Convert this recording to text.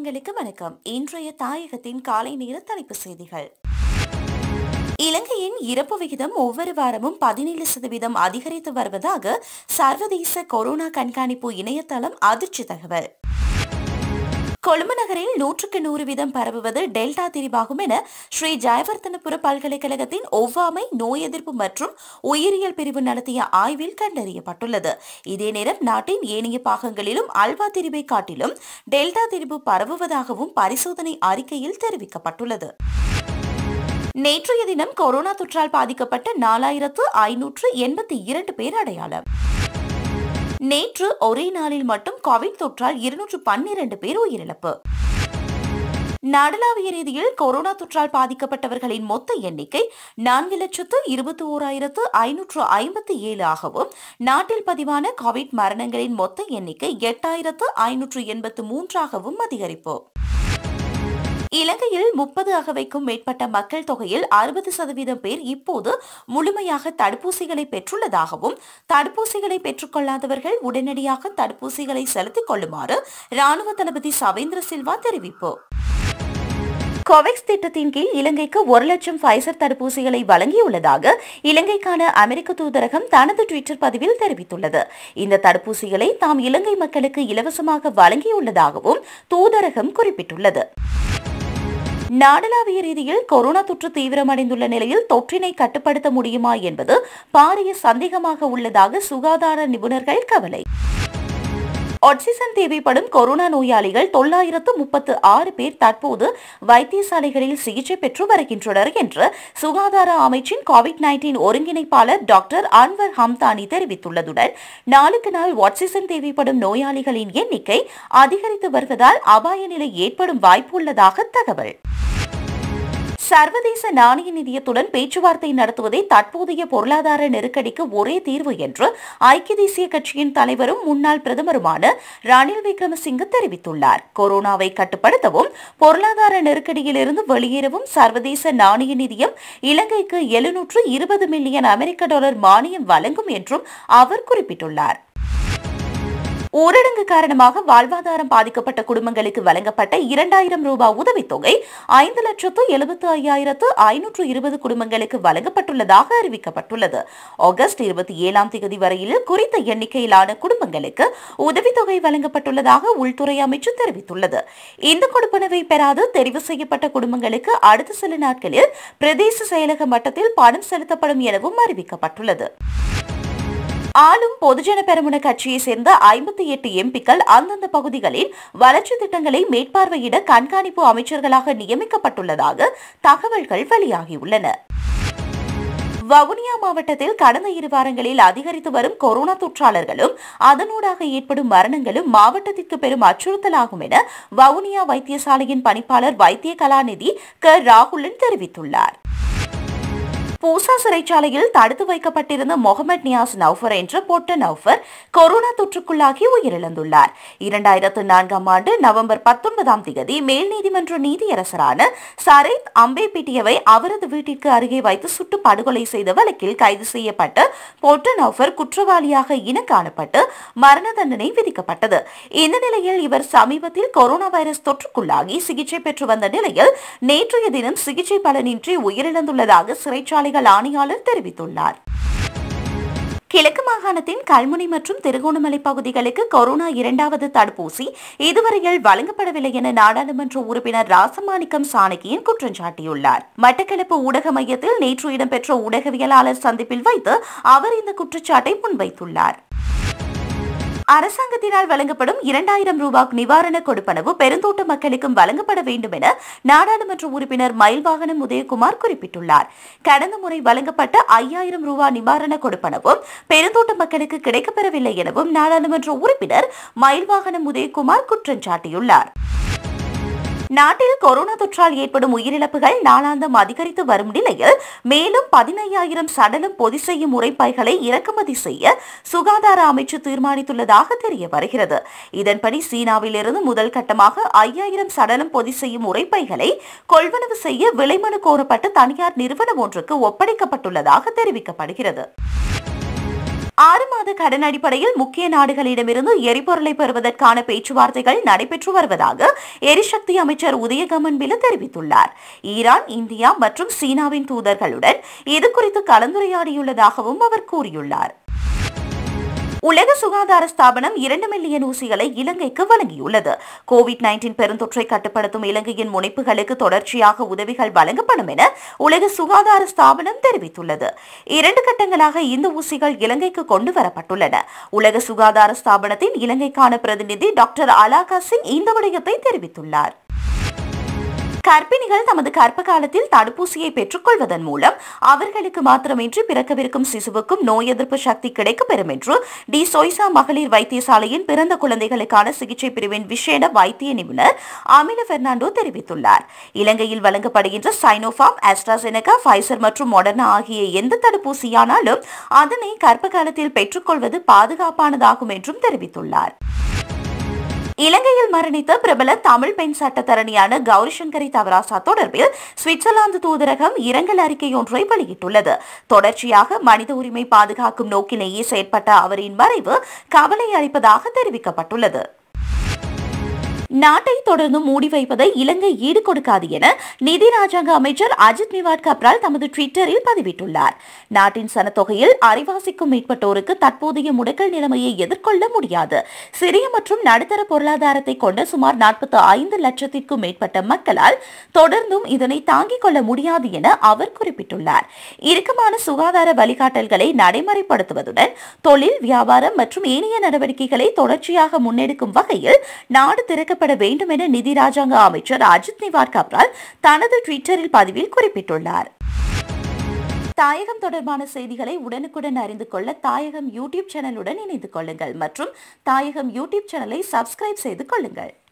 சொந்தங்களுக்கு வணக்கம் இன்றைய தாயகத்தின் காலை நேர தலைப்பு செய்திகள் இலங்கையின் இறப்பு விகிதம் ஒவ்வொரு வாரமும் பதினேழு சதவீதம் அதிகரித்து வருவதாக சர்வதேச கொரோனா கண்காணிப்பு இணையதளம் அதிர்ச்சி தகவல் கொழும்பு நகரில் நூற்றுக்கு நூறு வீதம் பரவுவது டெல்டா திரிவாகும் என ஸ்ரீ ஜெயவர்தனபுர பல்கலைக்கழகத்தின் ஒவ்வாமை நோய் எதிர்ப்பு மற்றும் உயிரியல் பிரிவு நடத்திய ஆய்வில் கண்டறியப்பட்டுள்ளது இதே நேரம் நாட்டின் ஏனைய பாகங்களிலும் அல்வா திரிவை காட்டிலும் டெல்டா திரிவு பரவுவதாகவும் பரிசோதனை அறிக்கையில் தெரிவிக்கப்பட்டுள்ளது நேற்றைய தினம் கொரோனா தொற்றால் பாதிக்கப்பட்ட நாலாயிரத்து ஐநூற்று எண்பத்தி இரண்டு பேர் அடையாளம் நேற்று ஒரே நாளில் மட்டும் கோவிட் தொற்றால் இருநூற்று பன்னிரண்டு பேர் உயிரிழப்பு நாடளாவிய ரீதியில் கொரோனா தொற்றால் பாதிக்கப்பட்டவர்களின் மொத்த எண்ணிக்கை நான்கு லட்சத்து இருபத்தி ஓராயிரத்து ஐநூற்று ஐம்பத்தி ஏழு ஆகவும் நாட்டில் பதிவான கோவிட் மரணங்களின் மொத்த எண்ணிக்கை எட்டாயிரத்து ஐநூற்று எண்பத்து மூன்றாகவும் அதிகரிப்பு இலங்கையில் முப்பது அகவைக்கும் மேற்பட்ட மக்கள் தொகையில் அறுபது சதவீதம் பேர் இப்போது முழுமையாக தடுப்பூசிகளை பெற்றுள்ளதாகவும் தடுப்பூசிகளை பெற்றுக்கொள்ளாதவர்கள் உடனடியாக தடுப்பூசிகளை செலுத்திக் கொள்ளுமாறு ராணுவ தளபதி சவேந்திர சில்வா தெரிவிப்பு கோவேக்ஸ் திட்டத்தின் கீழ் இலங்கைக்கு ஒரு லட்சம் ஃபைசர் தடுப்பூசிகளை வழங்கியுள்ளதாக இலங்கைக்கான அமெரிக்க தூதரகம் தனது டுவிட்டர் பதிவில் தெரிவித்துள்ளது இந்த தடுப்பூசிகளை தாம் இலங்கை மக்களுக்கு இலவசமாக வழங்கியுள்ளதாகவும் தூதரகம் குறிப்பிட்டுள்ளது நாடளாவிய ரீதியில் கொரோனா தொற்று தீவிரமடைந்துள்ள நிலையில் தொற்றினை கட்டுப்படுத்த முடியுமா என்பது பாரிய சந்தேகமாக உள்ளதாக சுகாதார நிபுணர்கள் கவலை ஆக்சிஜன் தேவைப்படும் கொரோனா நோயாளிகள் தொள்ளாயிரத்து முப்பத்து ஆறு பேர் தற்போது வைத்தியசாலைகளில் சிகிச்சை பெற்று வருகின்றனர் என்று சுகாதார அமைச்சின் கோவிட் நைன்டீன் ஒருங்கிணைப்பாளர் டாக்டர் அன்வர் ஹம்தானி தெரிவித்துள்ளதுடன் நாளுக்கு நாள் ஆக்சிஜன் தேவைப்படும் நோயாளிகளின் எண்ணிக்கை அதிகரித்து வருவதால் அபாய நிலை ஏற்படும் வாய்ப்பு உள்ளதாக தகவல் சர்வதேச நாணய நிதியத்துடன் பேச்சுவார்த்தை நடத்துவதே தற்போதைய பொருளாதார நெருக்கடிக்கு ஒரே தீர்வு என்று ஐக்கிய தேசிய கட்சியின் தலைவரும் முன்னாள் பிரதமருமான ரணில் விக்ரமசிங்க தெரிவித்துள்ளார் கொரோனாவை கட்டுப்படுத்தவும் பொருளாதார நெருக்கடியிலிருந்து வெளியேறவும் சர்வதேச நாணய நிதியம் இலங்கைக்கு எழுநூற்று இருபது மில்லியன் அமெரிக்க டாலர் மானியம் வழங்கும் என்றும் அவர் குறிப்பிட்டுள்ளார் ஊரடங்கு காரணமாக வாழ்வாதாரம் பாதிக்கப்பட்ட குடும்பங்களுக்கு வழங்கப்பட்ட இரண்டாயிரம் ரூபாய் உதவித்தொகை ஐந்து லட்சத்து எழுபத்து ஐயாயிரத்து ஐநூற்று இருபது குடும்பங்களுக்கு வழங்கப்பட்டுள்ளதாக அறிவிக்கப்பட்டுள்ளது ஆகஸ்ட் இருபத்தி ஏழாம் தேதி வரையில் குறித்த எண்ணிக்கையிலான குடும்பங்களுக்கு உதவித்தொகை வழங்கப்பட்டுள்ளதாக உள்துறை அமைச்சு தெரிவித்துள்ளது இந்த கொடுப்பனவை பெறாது தெரிவு செய்யப்பட்ட குடும்பங்களுக்கு அடுத்த சில நாட்களில் பிரதேச செயலக மட்டத்தில் பணம் செலுத்தப்படும் எனவும் அறிவிக்கப்பட்டுள்ளது ஆளும் பொதுஜன பெரமுன கட்சியை சேர்ந்த ஐம்பத்தி எட்டு எம்பிக்கள் அந்தந்த பகுதிகளில் வளர்ச்சி திட்டங்களை மேற்பார்வையிட கண்காணிப்பு அமைச்சர்களாக நியமிக்கப்பட்டுள்ளதாக தகவல்கள் வெளியாகியுள்ளன வவுனியா மாவட்டத்தில் கடந்த இரு வாரங்களில் அதிகரித்து வரும் கொரோனா தொற்றாளர்களும் அதனூடாக ஏற்படும் மரணங்களும் மாவட்டத்திற்கு பெரும் அச்சுறுத்தலாகும் என வவுனியா வைத்தியசாலையின் பணிப்பாளர் வைத்திய கலாநிதி க ராகுலன் தெரிவித்துள்ளார் பூசா சிறைச்சாலையில் தடுத்து வைக்கப்பட்டிருந்த முகமது நியாஸ் நௌஃபர் என்ற பொட்ட நௌஃபர் கொரோனா தொற்றுக்குள்ளாகி உயிரிழந்துள்ளார் இரண்டாயிரத்து நான்காம் ஆண்டு நவம்பர் பத்தொன்பதாம் தேதி மேல் நீதிமன்ற நீதியரசரான சரேத் அம்பேபிட்டியவை அவரது வீட்டிற்கு அருகே வைத்து சுட்டு படுகொலை செய்த வழக்கில் கைது செய்யப்பட்ட பொட்ட நௌஃபர் குற்றவாளியாக இன காணப்பட்டு மரண தண்டனை விதிக்கப்பட்டது இந்த நிலையில் இவர் சமீபத்தில் கொரோனா வைரஸ் தொற்றுக்குள்ளாகி சிகிச்சை பெற்று வந்த நிலையில் நேற்றைய தினம் சிகிச்சை பலனின்றி உயிரிழந்துள்ளதாக சிறைச்சாலை பணிகள் ஆணையாளர் தெரிவித்துள்ளார் கிழக்கு மாகாணத்தின் கல்முனை மற்றும் திருகோணமலை பகுதிகளுக்கு கொரோனா இரண்டாவது தடுப்பூசி இதுவரையில் வழங்கப்படவில்லை என நாடாளுமன்ற உறுப்பினர் ராசமாணிக்கம் சாணக்கியன் குற்றம் சாட்டியுள்ளார் மட்டக்களப்பு ஊடக மையத்தில் நேற்று இடம்பெற்ற ஊடகவியலாளர் சந்திப்பில் வைத்து அவர் இந்த குற்றச்சாட்டை முன்வைத்துள்ளார் அரசாங்கத்தினால் வழங்கப்படும் இரண்டாயிரம் ரூபாய் நிவாரண கொடுப்பனவு பெருந்தோட்ட மக்களுக்கும் வழங்கப்பட வேண்டும் என நாடாளுமன்ற உறுப்பினர் மயில்வாகனம் உதயகுமார் குறிப்பிட்டுள்ளார் கடந்த முறை வழங்கப்பட்ட ஐயாயிரம் ரூபாய் நிவாரண கொடுப்பனவும் பெருந்தோட்ட மக்களுக்கு கிடைக்கப்பெறவில்லை எனவும் நாடாளுமன்ற உறுப்பினர் மயில்வாகனம் உதயகுமார் குற்றம் சாட்டியுள்ளார் நாட்டில் கொரோனா தொற்றால் ஏற்படும் உயிரிழப்புகள் நாளாந்தம் அதிகரித்து வரும் நிலையில் மேலும் பதினையாயிரம் சடலம் பொதி செய்யும் உரைப்பைகளை இறக்குமதி செய்ய சுகாதார அமைச்சு தீர்மானித்துள்ளதாக தெரிய வருகிறது இதன்படி சீனாவிலிருந்து முதல் கட்டமாக ஐயாயிரம் சடலம் பொதி செய்யும் உரைப்பைகளை கொள்வனவு செய்ய விலைமனு கோரப்பட்டு தனியார் நிறுவனம் ஒன்றுக்கு ஒப்படைக்கப்பட்டுள்ளதாக தெரிவிக்கப்படுகிறது ஆறு மாத கடன் அடிப்படையில் முக்கிய நாடுகளிடமிருந்து எரிபொருளை பெறுவதற்கான பேச்சுவார்த்தைகள் நடைபெற்று வருவதாக எரிசக்தி அமைச்சர் உதயகமன் பில தெரிவித்துள்ளார் ஈரான் இந்தியா மற்றும் சீனாவின் தூதர்களுடன் இது குறித்து கலந்துரையாடியுள்ளதாகவும் அவர் கூறியுள்ளார் உலக சுகாதார ஸ்தாபனம் இரண்டு மில்லியன் ஊசிகளை இலங்கைக்கு வழங்கியுள்ளது கோவிட் நைன்டீன் பெருந்தொற்றை கட்டுப்படுத்தும் இலங்கையின் முனைப்புகளுக்கு தொடர்ச்சியாக உதவிகள் வழங்கப்படும் என உலக சுகாதார ஸ்தாபனம் தெரிவித்துள்ளது இரண்டு கட்டங்களாக இந்த ஊசிகள் இலங்கைக்கு கொண்டு வரப்பட்டுள்ளன உலக சுகாதார ஸ்தாபனத்தின் இலங்கைக்கான பிரதிநிதி டாக்டர் அலாகா சிங் இந்த விடயத்தை தெரிவித்துள்ளார் கர்ப்பிணிகள் தமது கர்ப்ப காலத்தில் தடுப்பூசியை பெற்றுக்கொள்வதன் மூலம் அவர்களுக்கு மாத்திரமின்றி பிறக்கவிருக்கும் சிசுவுக்கும் நோய் எதிர்ப்பு சக்தி கிடைக்கப்பெறும் என்று டி சொய்சா மகளிர் வைத்தியசாலையின் பிறந்த குழந்தைகளுக்கான சிகிச்சை பிரிவின் விசேட வைத்திய நிபுணர் அமில பெர்னாண்டோ தெரிவித்துள்ளார் இலங்கையில் வழங்கப்படுகின்ற சைனோஃபார்ம் ஆஸ்ட்ராசெனகா ஃபைசர் மற்றும் மொடர்னா ஆகிய எந்த தடுப்பூசியானாலும் அதனை கர்ப்ப காலத்தில் பெற்றுக்கொள்வது பாதுகாப்பானதாகும் என்றும் தெரிவித்துள்ளார் இலங்கையில் மரணித்த பிரபல தமிழ் பெண் சட்டத்தரணியான கௌரி சங்கரி தவராசா தொடர்பில் சுவிட்சர்லாந்து தூதரகம் இரங்கல் அறிக்கை ஒன்றை வெளியிட்டுள்ளது தொடர்ச்சியாக மனித உரிமை பாதுகாக்கும் நோக்கிலேயே செயற்பட்ட அவரின் மறைவு கவலை அளிப்பதாக தெரிவிக்கப்பட்டுள்ளது நாட்டை தொடர்ந்து மூடி வைப்பதை இலங்கை ஈடு கொடுக்காது என நிதி ராஜாங்க அமைச்சர் அஜித் நிவாட் கப்ரால் தமது ட்விட்டரில் பதிவிட்டுள்ளார் நாட்டின் சனத்தொகையில் அரைவாசிக்கும் மேற்பட்டோருக்கு தற்போதைய முடக்கல் நிலைமையை எதிர்கொள்ள முடியாது சிறிய மற்றும் நடுத்தர பொருளாதாரத்தை கொண்ட சுமார் நாற்பத்தி ஐந்து லட்சத்திற்கும் மேற்பட்ட மக்களால் தொடர்ந்தும் இதனை தாங்கிக் கொள்ள முடியாது என அவர் குறிப்பிட்டுள்ளார் இறுக்கமான சுகாதார வழிகாட்டல்களை நடைமுறைப்படுத்துவதுடன் தொழில் வியாபாரம் மற்றும் ஏனைய நடவடிக்கைகளை தொடர்ச்சியாக முன்னெடுக்கும் வகையில் நாடு திறக்கப்பட வேண்டும் என நிதி ராஜாங்க அமைச்சர் அஜித் நிவார் கப்ரால் தனது ட்விட்டரில் பதிவில் குறிப்பிட்டுள்ளார் தாயகம் தொடர்பான செய்திகளை உடனுக்குடன் அறிந்து கொள்ள தாயகம் யூடியூப் சேனலுடன் இணைந்து கொள்ளுங்கள் மற்றும் தாயகம் யூடியூப் சேனலை சப்ஸ்கிரைப் செய்து கொள்ளுங்கள்